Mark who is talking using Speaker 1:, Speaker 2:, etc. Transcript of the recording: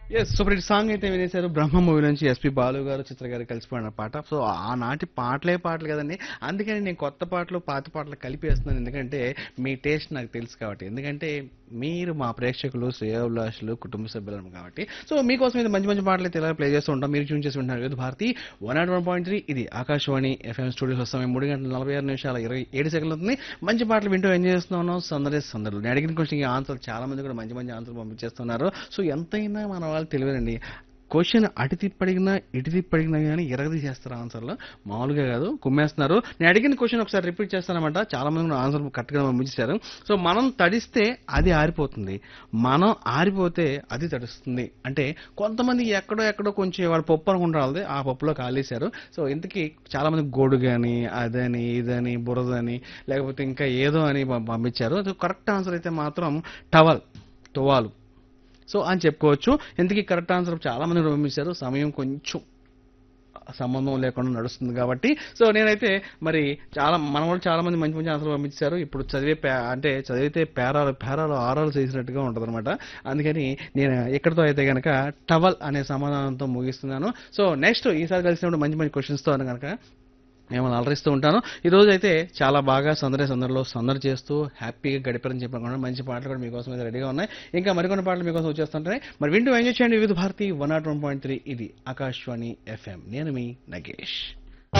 Speaker 1: yes super hit song అయితే వినేశారు Brahma movie నుంచి ఎస్పి బాలు గారు చిత్ర గారు కలిసిపోయిన పాట సో ఆనాటి పాటలే పాటలు కదండి అందుకని నేను కొత్త పాటలు పాత పాటలు కలిపి వేస్తున్నాను ఎందుకంటే మీ టేస్ట్ నాకు తెలుసు కాబట్టి ఎందుకంటే మీరు మా ప్రేక్షకులు శ్రేయోభిలాషులు కుటుంబ సభ్యులను కాబట్టి సో మీకోసం అయితే మంచి మంచి పాటలు అయితే ఇలా ప్లే చేస్తూ ఉంటాం మీరు చూన్ చేసి ఉంటున్నారు youth Bharati one nought one point three ఇది ఆకాశవాణి ఎఫ్ఎం స్టూడియోస్ వస్తాం మూడు గంటల నలభై ఆరు నిమిషాల ఇరవై ఏడు సెకండ్లు అవుతుంది మంచి పాటలు వింటూ ఎంజాయ్ చేస్తున్నాను సందడి సందడులు నేను అడిగిన క్వశ్చన్ ఆన్సర్ చాలా మంది కూడా మంచి మంచి ఆన్సర్ పంపించేస్తున్నారు సో ఎంతైనా మన వాళ్ళు తెలియదండి క్వశ్చన్ అటు తిప్పడిగినా ఇటు తిప్పడిగినా కానీ ఎరగది చేస్తారు ఆన్సర్లో మామూలుగా కాదు కుమ్మేస్తున్నారు నేను అడిగిన క్వశ్చన్ ఒకసారి రిపీట్ చేస్తానమాట చాలా మంది కూడా ఆన్సర్ కరెక్ట్గా పంపించారు సో మనం తడిస్తే అది ఆరిపోతుంది మనం ఆరిపోతే అది తడుస్తుంది అంటే కొంతమంది ఎక్కడో ఎక్కడో కొంచెం వాడు పప్పు అనుకుంటారు ఆ పప్పులో కాలేశారు సో ఇంతకీ చాలా మంది గోడు కానీ అదని ఇదని బురదని లేకపోతే ఇంకా ఏదో అని పం- పంపించారు సో కరెక్ట్ ఆన్సర్ అయితే మాత్రం టవల్ టువాలు సో అని చెప్పుకోవచ్చు ఎందుకు కరెక్ట్ ఆన్సర్ చాలా మంది కూడా పంపించారు సమయం కొంచెం సంబంధం లేకుండా నడుస్తుంది కాబట్టి సో నేనైతే మరి చాలా మన వాళ్ళు చాలా మంది మంచి మంచి ఆన్సర్లు పంపించారు ఇప్పుడు చదివే పే అంటే చదివితే పేరాలు పేరాలు ఆరాలు చేసినట్టుగా ఉంటుంది అనమాట అందుకని నేను ఇక్కడితో అయితే కనుక టవల్ అనే సమాధానంతో ముగిస్తున్నాను సో నెక్స్ట్ ఈసారి కలిసినప్పుడు మంచి మంచి క్వశ్చన్స్తో కనుక మిమ్మల్ని అలరిస్తూ ఉంటాను ఈ రోజు అయితే చాలా బాగా సందడి సందడిలో సందడి చేస్తూ హ్యాపీగా గడిపారని చెప్పకుండా మంచి పాటలు కూడా మీకోసం అయితే రెడీగా ఉన్నాయి ఇంకా మరికొన్ని పాటలు మీకోసం వచ్చేస్తుంటాయి మరి వింటూ ఎంజాయ్ చేయండి Vividh Bharati one nought one point three ఇది ఆకాశవాణి ఎఫ్ఎం నేను మీ నగేష్